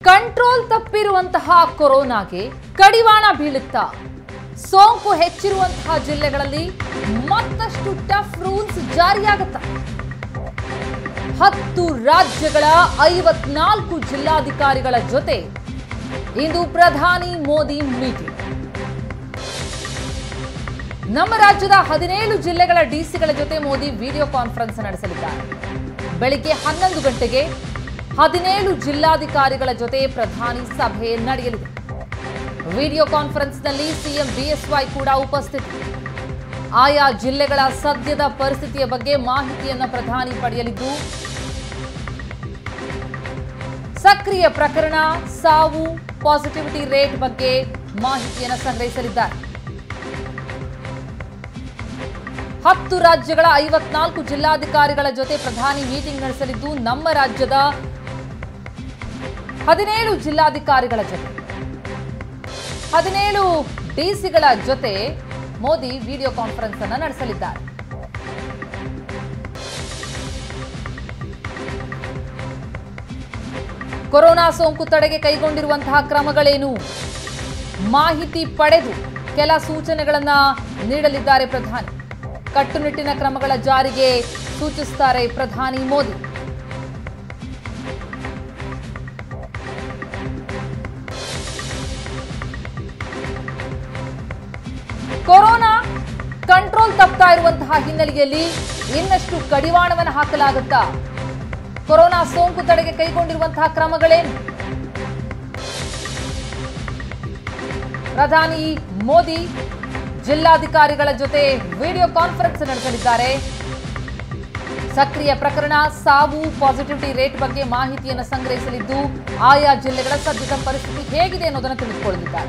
Control ತಪ್ಪಿರುವಂತಹ ಕೊರೋನಾಗೆ ಕಡಿವಾಣ ಬೀಳುತ್ತಾ ಸೋಂಕು ಹೆಚ್ಚಿರುವಂತಹ ಜಿಲ್ಲೆಗಳಲ್ಲಿ ಮತ್ತಷ್ಟು ಟಫ್ ರೂಲ್ಸ್ ಜಾರಿಯಾಗುತ್ತಾ ಹತ್ತು ರಾಜ್ಯಗಳ ಐವತ್ನಾಲ್ಕು ಜಿಲ್ಲಾಧಿಕಾರಿಗಳ ಜೊತೆ ಇಂದು ಪ್ರಧಾನಿ ಮೋದಿ ಮೀಟಿಂಗ್ ನಮ್ಮ ರಾಜ್ಯದ ಹದಿನೇಳು ಜಿಲ್ಲೆಗಳ ಡಿಸಿಗಳ ಜೊತೆ ಮೋದಿ ವಿಡಿಯೋ ಕಾನ್ಫರೆನ್ಸ್ ನಡೆಸಲಿದ್ದಾರೆ ಬೆಳಿಗ್ಗೆ ಹನ್ನೊಂದು ಗಂಟೆಗೆ ಹದಿನೇಳು ಜಿಲ್ಲಾಧಿಕಾರಿಗಳ ಜೊತೆ ಪ್ರಧಾನಿ ಸಭೆ ನಡೆಯಲಿದೆ ವಿಡಿಯೋ ಕಾನ್ಫರೆನ್ಸ್ನಲ್ಲಿ ಸಿಎಂ ಬಿಎಸ್ವೈ ಕೂಡ ಉಪಸ್ಥಿತಿ ಆಯಾ ಜಿಲ್ಲೆಗಳ ಸದ್ಯದ ಪರಿಸ್ಥಿತಿಯ ಬಗ್ಗೆ ಮಾಹಿತಿಯನ್ನು ಪ್ರಧಾನಿ ಪಡೆಯಲಿದ್ದು ಸಕ್ರಿಯ ಪ್ರಕರಣ ಸಾವು ಪಾಸಿಟಿವಿಟಿ ರೇಟ್ ಬಗ್ಗೆ ಮಾಹಿತಿಯನ್ನು ಸಂಗ್ರಹಿಸಲಿದ್ದಾರೆ ಹತ್ತು ರಾಜ್ಯಗಳ ಐವತ್ನಾಲ್ಕು ಜಿಲ್ಲಾಧಿಕಾರಿಗಳ ಜೊತೆ ಪ್ರಧಾನಿ ಮೀಟಿಂಗ್ ನಡೆಸಲಿದ್ದು ನಮ್ಮ ರಾಜ್ಯದ ಹದಿನೇಳು ಜಿಲ್ಲಾಧಿಕಾರಿಗಳ ಜೊತೆ ಹದಿನೇಳು ಡಿಸಿಗಳ ಜೊತೆ ಮೋದಿ ವಿಡಿಯೋ ಕಾನ್ಫರೆನ್ಸ್ ಅನ್ನು ನಡೆಸಲಿದ್ದಾರೆ ಕೊರೋನಾ ಸೋಂಕು ತಡೆಗೆ ಕೈಗೊಂಡಿರುವಂತಹ ಕ್ರಮಗಳೇನು ಮಾಹಿತಿ ಪಡೆದು ಕೆಲ ಸೂಚನೆಗಳನ್ನ ನೀಡಲಿದ್ದಾರೆ ಪ್ರಧಾನಿ ಕಟ್ಟುನಿಟ್ಟಿನ ಕ್ರಮಗಳ ಜಾರಿಗೆ ಸೂಚಿಸುತ್ತಾರೆ ಪ್ರಧಾನಿ ಮೋದಿ ಕೊರೋನಾ ಕಂಟ್ರೋಲ್ ತಪ್ತಾ ಇರುವಂತಹ ಹಿನ್ನೆಲೆಯಲ್ಲಿ ಇನ್ನಷ್ಟು ಕಡಿವಾಣವನ್ನು ಹಾಕಲಾಗುತ್ತಾ ಕೊರೋನಾ ಸೋಂಕು ತಡೆಗೆ ಕೈಗೊಂಡಿರುವಂತಹ ಕ್ರಮಗಳೇನು ಪ್ರಧಾನಿ ಮೋದಿ ಜಿಲ್ಲಾಧಿಕಾರಿಗಳ ಜೊತೆ ವಿಡಿಯೋ ಕಾನ್ಫರೆನ್ಸ್ ನಡೆಸಲಿದ್ದಾರೆ ಸಕ್ರಿಯ ಪ್ರಕರಣ ಸಾವು ಪಾಸಿಟಿವಿಟಿ ರೇಟ್ ಬಗ್ಗೆ ಮಾಹಿತಿಯನ್ನು ಸಂಗ್ರಹಿಸಲಿದ್ದು ಆಯಾ ಜಿಲ್ಲೆಗಳ ಸದ್ಯದ ಪರಿಸ್ಥಿತಿ ಹೇಗಿದೆ ಅನ್ನೋದನ್ನು ತಿಳಿದುಕೊಳ್ಳಲಿದ್ದಾರೆ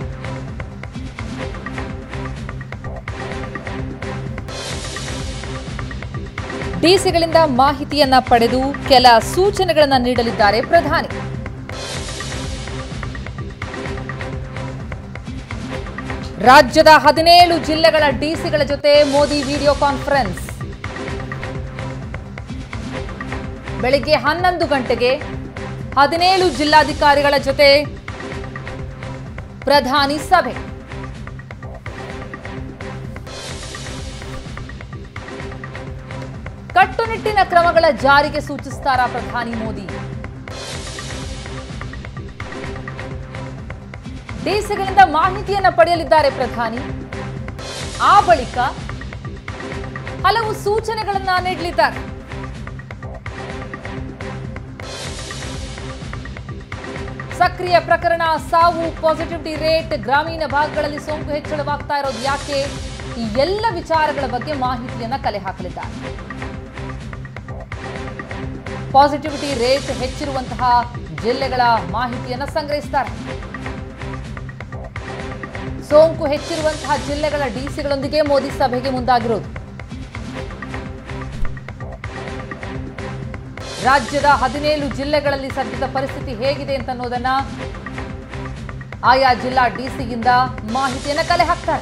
ಡಿಸಿಗಳಿಂದ ಮಾಹಿತಿಯನ್ನ ಪಡೆದು ಕೆಲ ಸೂಚನೆಗಳನ್ನ ನೀಡಲಿದ್ದಾರೆ ಪ್ರಧಾನಿ ರಾಜ್ಯದ ಹದಿನೇಳು ಜಿಲ್ಲೆಗಳ ಡಿಸಿಗಳ ಜೊತೆ ಮೋದಿ ವಿಡಿಯೋ ಕಾನ್ಫರೆನ್ಸ್ ಬೆಳಿಗ್ಗೆ ಹನ್ನೊಂದು ಗಂಟೆಗೆ ಹದಿನೇಳು ಜಿಲ್ಲಾಧಿಕಾರಿಗಳ ಜೊತೆ ಪ್ರಧಾನಿ ಸಭೆ ಕಟ್ಟುನಿಟ್ಟಿನ ಕ್ರಮಗಳ ಜಾರಿಗೆ ಸೂಚಿಸ್ತಾರ ಪ್ರಧಾನಿ ಮೋದಿ ದೇಶಗಳಿಂದ ಮಾಹಿತಿಯನ್ನ ಪಡೆಯಲಿದ್ದಾರೆ ಪ್ರಧಾನಿ ಆ ಬಳಿಕ ಹಲವು ಸೂಚನೆಗಳನ್ನ ನೀಡಲಿದ್ದಾರೆ ಸಕ್ರಿಯ ಪ್ರಕರಣ ಸಾವು ಪಾಸಿಟಿವಿಟಿ ರೇಟ್ ಗ್ರಾಮೀಣ ಭಾಗಗಳಲ್ಲಿ ಸೋಂಕು ಹೆಚ್ಚಳವಾಗ್ತಾ ಇರೋದು ಯಾಕೆ ಈ ಎಲ್ಲ ವಿಚಾರಗಳ ಬಗ್ಗೆ ಮಾಹಿತಿಯನ್ನ ಕಲೆ ಹಾಕಲಿದ್ದಾರೆ ಪಾಸಿಟಿವಿಟಿ ರೇಟ್ ಹೆಚ್ಚಿರುವಂತಹ ಜಿಲ್ಲೆಗಳ ಮಾಹಿತಿಯನ್ನ ಸಂಗ್ರಹಿಸ್ತಾರೆ ಸೋಂಕು ಹೆಚ್ಚಿರುವಂತಹ ಜಿಲ್ಲೆಗಳ ಡಿಸಿಗಳೊಂದಿಗೆ ಮೋದಿ ಸಭೆಗೆ ಮುಂದಾಗಿರೋದು ರಾಜ್ಯದ ಹದಿನೇಳು ಜಿಲ್ಲೆಗಳಲ್ಲಿ ಸದ್ಯದ ಪರಿಸ್ಥಿತಿ ಹೇಗಿದೆ ಅಂತ ಅನ್ನೋದನ್ನ ಆಯಾ ಜಿಲ್ಲಾ ಡಿಸಿಯಿಂದ ಮಾಹಿತಿಯನ್ನ ಕಲೆ ಹಾಕ್ತಾರೆ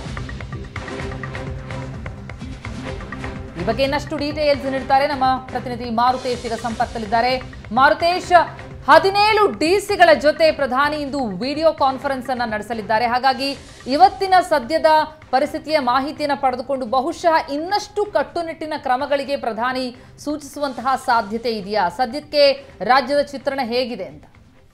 ಈ ಬಗ್ಗೆ ಇನ್ನಷ್ಟು ಡೀಟೇಲ್ಸ್ ನೀಡ್ತಾರೆ ನಮ್ಮ ಪ್ರತಿನಿಧಿ ಮಾರುತೇಶ್ ಈಗ ಸಂಪರ್ಕದಲ್ಲಿದ್ದಾರೆ ಮಾರುತೇಶ್ ಹದಿನೇಳು ಡಿಸಿಗಳ ಜೊತೆ ಪ್ರಧಾನಿ ಇಂದು ವಿಡಿಯೋ ಕಾನ್ಫರೆನ್ಸ್ ಅನ್ನ ನಡೆಸಲಿದ್ದಾರೆ ಹಾಗಾಗಿ ಇವತ್ತಿನ ಸದ್ಯದ ಪರಿಸ್ಥಿತಿಯ ಮಾಹಿತಿಯನ್ನು ಪಡೆದುಕೊಂಡು ಬಹುಶಃ ಇನ್ನಷ್ಟು ಕಟ್ಟುನಿಟ್ಟಿನ ಕ್ರಮಗಳಿಗೆ ಪ್ರಧಾನಿ ಸೂಚಿಸುವಂತಹ ಸಾಧ್ಯತೆ ಇದೆಯಾ ಸದ್ಯಕ್ಕೆ ರಾಜ್ಯದ ಚಿತ್ರಣ ಹೇಗಿದೆ ಅಂತ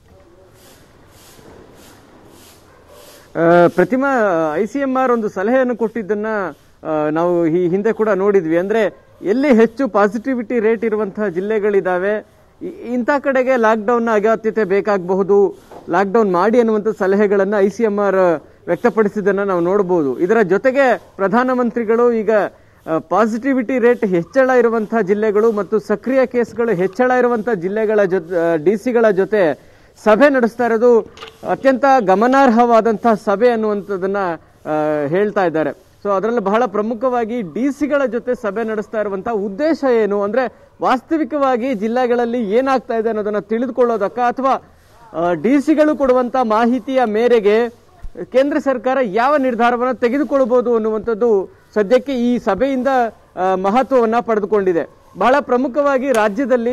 ಆ, Pratima I C M R ಒಂದು ಸಲಹೆಯನ್ನು ಕೊಟ್ಟಿದ್ದನ್ನ ಆ, ನಾವು ಈ ಹಿಂದೆ ಕೂಡ ನೋಡಿದ್ವಿ ಅಂದ್ರೆ ಎಲ್ಲಿ ಹೆಚ್ಚು ಪಾಸಿಟಿವಿಟಿ ರೇಟ್ ಇರುವಂತಹ ಜಿಲ್ಲೆಗಳಿದಾವೆ ಇ- ಇಂಥ ಕಡೆಗೆ ಲಾಕ್ಡೌನ್ ನ ಅಗತ್ಯತೆ ಬೇಕಾಗಬಹುದು ಲಾಕ್ಡೌನ್ ಮಾಡಿ ಅನ್ನುವಂಥ ಸಲಹೆಗಳನ್ನ ಐ ಸಿ ಎಂ ಆರ್ ವ್ಯಕ್ತಪಡಿಸಿದ್ದನ್ನ ನಾವು ನೋಡಬಹುದು ಇದರ ಜೊತೆಗೆ ಪ್ರಧಾನಮಂತ್ರಿಗಳು ಈಗ ಪಾಸಿಟಿವಿಟಿ ರೇಟ್ ಹೆಚ್ಚಳ ಇರುವಂತಹ ಜಿಲ್ಲೆಗಳು ಮತ್ತು ಸಕ್ರಿಯ ಕೇಸ್ಗಳು ಹೆಚ್ಚಳ ಇರುವಂತಹ ಜಿಲ್ಲೆಗಳ ಜೊತೆ ಡಿಸಿಗಳ ಜೊತೆ ಸಭೆ ನಡೆಸ್ತಾ ಇರೋದು ಅತ್ಯಂತ ಗಮನಾರ್ಹವಾದಂತಹ ಸಭೆ ಅನ್ನುವಂಥದ್ದನ್ನ ಆ, ಹೇಳ್ತಾ ಇದ್ದಾರೆ ಸೊ ಅದರಲ್ಲಿ ಬಹಳ ಪ್ರಮುಖವಾಗಿ ಡಿಸಿಗಳ ಜೊತೆ ಸಭೆ ನಡೆಸ್ತಾ ಇರುವಂತಹ ಉದ್ದೇಶ ಏನು ಅಂದ್ರೆ ವಾಸ್ತವಿಕವಾಗಿ ಜಿಲ್ಲೆಗಳಲ್ಲಿ ಏನಾಗ್ತಾ ಇದೆ ಅನ್ನೋದನ್ನ ತಿಳಿದುಕೊಳ್ಳೋದಕ್ಕ ಅಥವಾ ಡಿಸಿಗಳು ಕೊಡುವಂತ ಮಾಹಿತಿಯ ಮೇರೆಗೆ ಕೇಂದ್ರ ಸರ್ಕಾರ ಯಾವ ನಿರ್ಧಾರವನ್ನು ತೆಗೆದುಕೊಳ್ಳಬಹುದು ಅನ್ನುವಂಥದ್ದು ಸದ್ಯಕ್ಕೆ ಈ ಸಭೆಯಿಂದ ಆ, ಮಹತ್ವವನ್ನ ಪಡೆದುಕೊಂಡಿದೆ ಬಹಳ ಪ್ರಮುಖವಾಗಿ ರಾಜ್ಯದಲ್ಲಿ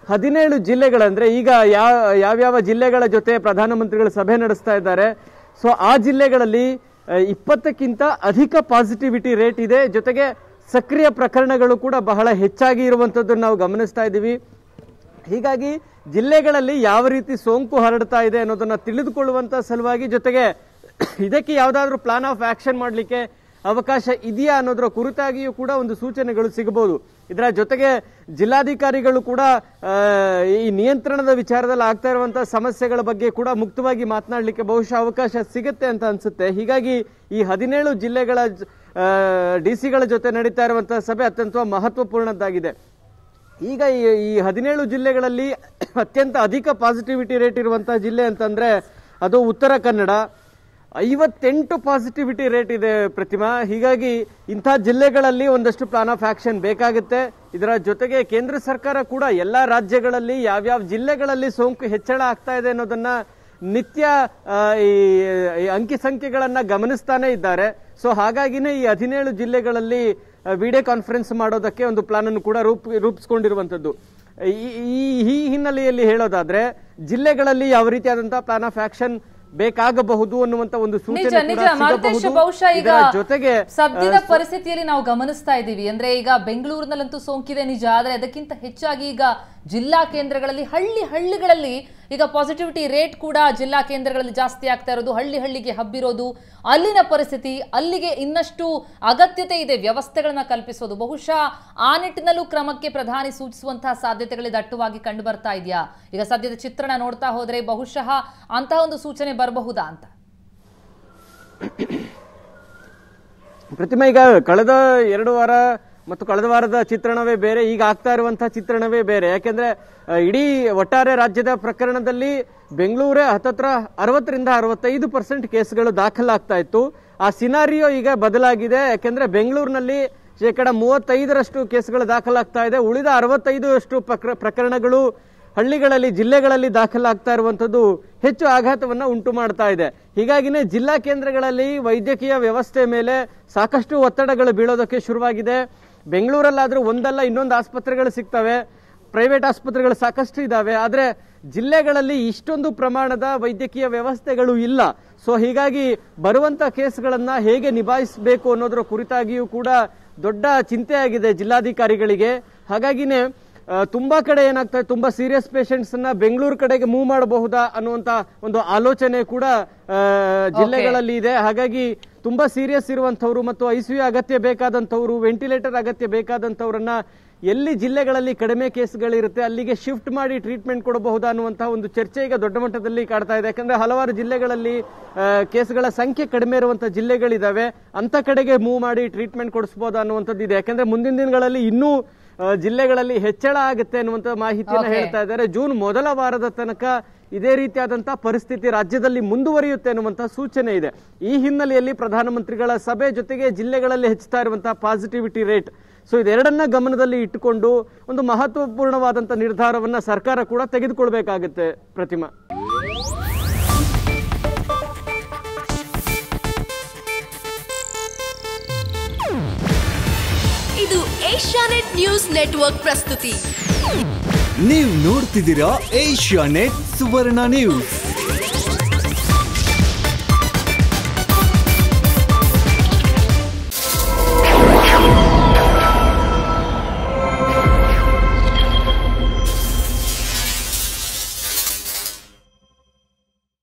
ಹದಿನೇಳು ಜಿಲ್ಲೆಗಳಂದ್ರೆ ಈಗ ಯಾವ ಯಾವ್ಯಾವ ಜಿಲ್ಲೆಗಳ ಜೊತೆ ಪ್ರಧಾನಮಂತ್ರಿಗಳು ಸಭೆ ನಡೆಸ್ತಾ ಇದ್ದಾರೆ ಸೊ ಆ ಜಿಲ್ಲೆಗಳಲ್ಲಿ ಆ, ಇಪ್ಪತ್ತಕ್ಕಿಂತ ಅಧಿಕ ಪಾಸಿಟಿವಿಟಿ ರೇಟ್ ಇದೆ ಜೊತೆಗೆ ಸಕ್ರಿಯ ಪ್ರಕರಣಗಳು ಕೂಡ ಬಹಳ ಹೆಚ್ಚಾಗಿ ಇರುವಂತದ್ದನ್ನು ನಾವು ಗಮನಿಸ್ತಾ ಇದ್ದೀವಿ ಹೀಗಾಗಿ ಜಿಲ್ಲೆಗಳಲ್ಲಿ ಯಾವ ರೀತಿ ಸೋಂಕು ಹರಡ್ತಾ ಇದೆ ಅನ್ನೋದನ್ನ ತಿಳಿದುಕೊಳ್ಳುವಂತ ಸಲುವಾಗಿ ಜೊತೆಗೆ ಇದಕ್ಕೆ ಯಾವುದಾದ್ರೂ ಪ್ಲಾನ್ ಆಫ್ ಆಕ್ಷನ್ ಮಾಡಲಿಕ್ಕೆ ಅವಕಾಶ ಇದೆಯಾ ಅನ್ನೋದರ ಕುರಿತಾಗಿಯೂ ಕೂಡ ಒಂದು ಸೂಚನೆಗಳು ಸಿಗಬಹುದು ಇದರ ಜೊತೆಗೆ ಜಿಲ್ಲಾಧಿಕಾರಿಗಳು ಕೂಡ ಆ, ಈ ನಿಯಂತ್ರಣದ ವಿಚಾರದಲ್ಲಿ ಆಗ್ತಾ ಇರುವಂತಹ ಸಮಸ್ಯೆಗಳ ಬಗ್ಗೆ ಕೂಡ ಮುಕ್ತವಾಗಿ ಮಾತನಾಡಲಿಕ್ಕೆ ಬಹುಶಃ ಅವಕಾಶ ಸಿಗುತ್ತೆ ಅಂತ ಅನ್ಸುತ್ತೆ ಹೀಗಾಗಿ ಈ ಹದಿನೇಳು ಜಿಲ್ಲೆಗಳ ಡಿ ಸಿಗಳ ಜೊತೆ ನಡೀತಾ ಇರುವಂತಹ ಸಭೆ ಅತ್ಯಂತ ಮಹತ್ವಪೂರ್ಣದ್ದಾಗಿದೆ ಈಗ ಈ ಈ ಹದಿನೇಳು ಜಿಲ್ಲೆಗಳಲ್ಲಿ ಅತ್ಯಂತ ಅಧಿಕ ಪಾಸಿಟಿವಿಟಿ ರೇಟ್ ಇರುವಂತಹ ಜಿಲ್ಲೆ ಅಂತಂದ್ರೆ ಅದು ಉತ್ತರ ಕನ್ನಡ ಐವತ್ತೆಂಟು ಪಾಸಿಟಿವಿಟಿ ರೇಟ್ ಇದೆ ಪ್ರತಿಮಾ ಹೀಗಾಗಿ ಇಂಥ ಜಿಲ್ಲೆಗಳಲ್ಲಿ ಒಂದಷ್ಟು ಪ್ಲಾನ್ ಆಫ್ ಆಕ್ಷನ್ ಬೇಕಾಗುತ್ತೆ ಇದರ ಜೊತೆಗೆ ಕೇಂದ್ರ ಸರ್ಕಾರ ಕೂಡ ಎಲ್ಲಾ ರಾಜ್ಯಗಳಲ್ಲಿ ಯಾವ್ಯಾವ ಜಿಲ್ಲೆಗಳಲ್ಲಿ ಸೋಂಕು ಹೆಚ್ಚಳ ಆಗ್ತಾ ಇದೆ ಅನ್ನೋದನ್ನ ನಿತ್ಯ ಆ, ಈ ಈ ಅಂಕಿ ಸಂಖ್ಯೆಗಳನ್ನ ಗಮನಿಸ್ತಾನೆ ಇದ್ದಾರೆ ಸೊ ಹಾಗಾಗಿನೇ ಈ ಹದಿನೇಳು ಜಿಲ್ಲೆಗಳಲ್ಲಿ ವಿಡಿಯೋ ಕಾನ್ಫರೆನ್ಸ್ ಮಾಡೋದಕ್ಕೆ ಒಂದು ಪ್ಲಾನ್ ಅನ್ನು ಕೂಡ ರೂಪ್ ರೂಪಿಸ್ಕೊಂಡಿರುವಂತದ್ದು ಈ- ಈ ಈ ಹಿನ್ನೆಲೆಯಲ್ಲಿ ಹೇಳೋದಾದ್ರೆ ಜಿಲ್ಲೆಗಳಲ್ಲಿ ಯಾವ ರೀತಿಯಾದಂತಹ ಪ್ಲಾನ್ ಆಫ್ ಆಕ್ಷನ್ ಬೇಕಾಗಬಹುದು ಅನ್ನುವಂತ ಒಂದು ನಿಜ ಸೂಚನೆ ನಿಜ ಕೂಡ ಮಾರುತೇಶ್ ಸಿಗಬಹುದು. ಬಹುಶಃ ಈಗ ಇದರ ಜೊತೆಗೆ ಸದ್ಯದ ಪರಿಸ್ಥಿತಿಯಲ್ಲಿ ನಾವು ಗಮನಿಸ್ತಾ ಇದ್ದೀವಿ ಅಂದ್ರೆ ಈಗ ಬೆಂಗಳೂರಿನಲ್ಲಂತೂ ಸೋಂಕಿದೆ ನಿಜ ಆದ್ರೆ ಅದಕ್ಕಿಂತ ಹೆಚ್ಚಾಗಿ ಈಗ ಜಿಲ್ಲಾ ಕೇಂದ್ರಗಳಲ್ಲಿ ಹಳ್ಳಿ ಹಳ್ಳಿಗಳಲ್ಲಿ ಈಗ ಪಾಸಿಟಿವಿಟಿ ರೇಟ್ ಕೂಡ ಜಿಲ್ಲಾ ಕೇಂದ್ರಗಳಲ್ಲಿ ಜಾಸ್ತಿ ಆಗ್ತಾ ಇರೋದು ಹಳ್ಳಿ ಹಳ್ಳಿಗೆ ಹಬ್ಬಿರೋದು ಅಲ್ಲಿನ ಪರಿಸ್ಥಿತಿ ಅಲ್ಲಿಗೆ ಇನ್ನಷ್ಟು ಅಗತ್ಯತೆ ಇದೆ ವ್ಯವಸ್ಥೆಗಳನ್ನ ಕಲ್ಪಿಸೋದು ಬಹುಶಃ ಆ ನಿಟ್ಟಿನಲ್ಲೂ ಕ್ರಮಕ್ಕೆ ಪ್ರಧಾನಿ ಸೂಚಿಸುವಂತಹ ಸಾಧ್ಯತೆಗಳು ದಟ್ಟವಾಗಿ ಕಂಡು ಬರ್ತಾ ಇದೆಯಾ ಈಗ ಸದ್ಯದ ಚಿತ್ರಣ ನೋಡ್ತಾ ಹೋದ್ರೆ ಬಹುಶಃ ಅಂತಹ ಒಂದು ಸೂಚನೆ ಬರಬಹುದಾ ಅಂತ ಪ್ರತಿಮಾ ಈಗ ಕಳೆದ ಎರಡು ವಾರ ಮತ್ತು ಕಳೆದ ವಾರದ ಚಿತ್ರಣವೇ ಬೇರೆ ಈಗ ಆಗ್ತಾ ಇರುವಂತಹ ಚಿತ್ರಣವೇ ಬೇರೆ ಯಾಕೆಂದ್ರೆ ಆ, ಇಡೀ ಒಟ್ಟಾರೆ ರಾಜ್ಯದ ಪ್ರಕರಣದಲ್ಲಿ ಬೆಂಗಳೂರೇ ಹತ್ತತ್ರ ಅರವತ್ತರಿಂದ ಅರವತ್ತೈದು ಪರ್ಸೆಂಟ್ ಕೇಸ್ಗಳು ದಾಖಲಾಗ್ತಾ ಇತ್ತು ಆ ಸಿನಾರಿಯೋ ಈಗ ಬದಲಾಗಿದೆ ಯಾಕೆಂದ್ರೆ ಬೆಂಗಳೂರಿನಲ್ಲಿ ಶೇಕಡ ಮೂವತ್ತೈದರಷ್ಟು ಕೇಸ್ಗಳು ದಾಖಲಾಗ್ತಾ ಇದೆ ಉಳಿದ ಅರವತ್ತೈದು ಅಷ್ಟು ಪ್ರಕ- ಪ್ರಕರಣಗಳು ಹಳ್ಳಿಗಳಲ್ಲಿ ಜಿಲ್ಲೆಗಳಲ್ಲಿ ದಾಖಲಾಗ್ತಾ ಇರುವಂತದ್ದು ಹೆಚ್ಚು ಆಘಾತವನ್ನ ಉಂಟು ಮಾಡ್ತಾ ಇದೆ ಹೀಗಾಗಿನೇ ಜಿಲ್ಲಾ ಕೇಂದ್ರಗಳಲ್ಲಿ ವೈದ್ಯಕೀಯ ವ್ಯವಸ್ಥೆ ಮೇಲೆ ಸಾಕಷ್ಟು ಒತ್ತಡಗಳು ಬೀಳೋದಕ್ಕೆ ಶುರುವಾಗಿದೆ ಬೆಂಗಳೂರಲ್ಲಾದ್ರೂ ಒಂದಲ್ಲ ಇನ್ನೊಂದು ಆಸ್ಪತ್ರೆಗಳು ಸಿಗ್ತವೆ ಪ್ರೈವೇಟ್ ಆಸ್ಪತ್ರೆಗಳು ಸಾಕಷ್ಟು ಇದಾವೆ ಆದ್ರೆ ಜಿಲ್ಲೆಗಳಲ್ಲಿ ಇಷ್ಟೊಂದು ಪ್ರಮಾಣದ ವೈದ್ಯಕೀಯ ವ್ಯವಸ್ಥೆಗಳು ಇಲ್ಲ ಸೊ ಹೀಗಾಗಿ ಬರುವಂತ ಕೇಸ್ಗಳನ್ನ ಹೇಗೆ ನಿಭಾಯಿಸಬೇಕು ಅನ್ನೋದರ ಕುರಿತಾಗಿಯೂ ಕೂಡ ದೊಡ್ಡ ಚಿಂತೆ ಆಗಿದೆ ಜಿಲ್ಲಾಧಿಕಾರಿಗಳಿಗೆ ಹಾಗಾಗಿನೇ ಆ, ತುಂಬಾ ಕಡೆ ಏನಾಗ್ತದೆ ತುಂಬಾ ಸೀರಿಯಸ್ ಪೇಷಂಟ್ಸ್ ಅನ್ನ ಬೆಂಗಳೂರು ಕಡೆಗೆ ಮೂವ್ ಮಾಡಬಹುದಾ ಅನ್ನುವಂತ ಒಂದು ಆಲೋಚನೆ ಕೂಡ ಆ, ಜಿಲ್ಲೆಗಳಲ್ಲಿ ಇದೆ ಹಾಗಾಗಿ ತುಂಬಾ ಸೀರಿಯಸ್ ಇರುವಂತವ್ರು ಮತ್ತು ಐಸಿಯು ಅಗತ್ಯ ಬೇಕಾದಂತವ್ರು ವೆಂಟಿಲೇಟರ್ ಅಗತ್ಯ ಬೇಕಾದಂತವ್ರನ್ನ ಎಲ್ಲಿ ಜಿಲ್ಲೆಗಳಲ್ಲಿ ಕಡಿಮೆ ಕೇಸ್ಗಳಿರುತ್ತೆ ಅಲ್ಲಿಗೆ ಶಿಫ್ಟ್ ಮಾಡಿ ಟ್ರೀಟ್ಮೆಂಟ್ ಕೊಡಬಹುದಾ ಅನ್ನುವಂತಹ ಒಂದು ಚರ್ಚೆ ಈಗ ದೊಡ್ಡ ಮಟ್ಟದಲ್ಲಿ ಕಾಡ್ತಾ ಇದೆ ಯಾಕಂದ್ರೆ ಹಲವಾರು ಜಿಲ್ಲೆಗಳಲ್ಲಿ ಆ, ಕೇಸ್ಗಳ ಸಂಖ್ಯೆ ಕಡಿಮೆ ಇರುವಂತಹ ಜಿಲ್ಲೆಗಳಿದಾವೆ ಅಂತ ಕಡೆಗೆ ಮೂವ್ ಮಾಡಿ ಟ್ರೀಟ್ಮೆಂಟ್ ಕೊಡಿಸಬಹುದಾ ಅನ್ನುವಂಥದ್ದು ಇದೆ ಯಾಕಂದ್ರೆ ಮುಂದಿನ ದಿನಗಳಲ್ಲಿ ಇನ್ನೂ ಆ, ಜಿಲ್ಲೆಗಳಲ್ಲಿ ಹೆಚ್ಚಳ ಆಗುತ್ತೆ ಅನ್ನುವಂತ ಮಾಹಿತಿಯನ್ನ Okay. ಹೇಳ್ತಾ ಇದ್ದಾರೆ ಜೂನ್ ಮೊದಲ ವಾರದ ತನಕ ಇದೇ ರೀತಿಯಾದಂತಹ ಪರಿಸ್ಥಿತಿ ರಾಜ್ಯದಲ್ಲಿ ಮುಂದುವರಿಯುತ್ತೆ ಅನ್ನುವಂತಹ ಸೂಚನೆ ಇದೆ ಈ ಹಿನ್ನೆಲೆಯಲ್ಲಿ ಪ್ರಧಾನಮಂತ್ರಿಗಳ ಸಭೆ ಜೊತೆಗೆ ಜಿಲ್ಲೆಗಳಲ್ಲಿ ಹೆಚ್ಚುತ್ತಾ ಇರುವಂತಹ ಪಾಸಿಟಿವಿಟಿ ರೇಟ್ ಸೊ ಇದೆರಡನ್ನ ಗಮನದಲ್ಲಿ ಇಟ್ಟುಕೊಂಡು ಒಂದು ಮಹತ್ವಪೂರ್ಣವಾದಂತಹ ನಿರ್ಧಾರವನ್ನ ಸರ್ಕಾರ ಕೂಡ ತೆಗೆದುಕೊಳ್ಬೇಕಾಗುತ್ತೆ ಪ್ರತಿಮಾ ಇದು ಏಷ್ಯಾನೆಟ್ ನ್ಯೂಸ್ ನೆಟ್ವರ್ಕ್ ಪ್ರಸ್ತುತಿ ನೀವು ನೋಡ್ತಿದ್ದೀರಾ ಏಷ್ಯಾ ನೆಟ್ ಸುವರ್ಣ ನ್ಯೂಸ್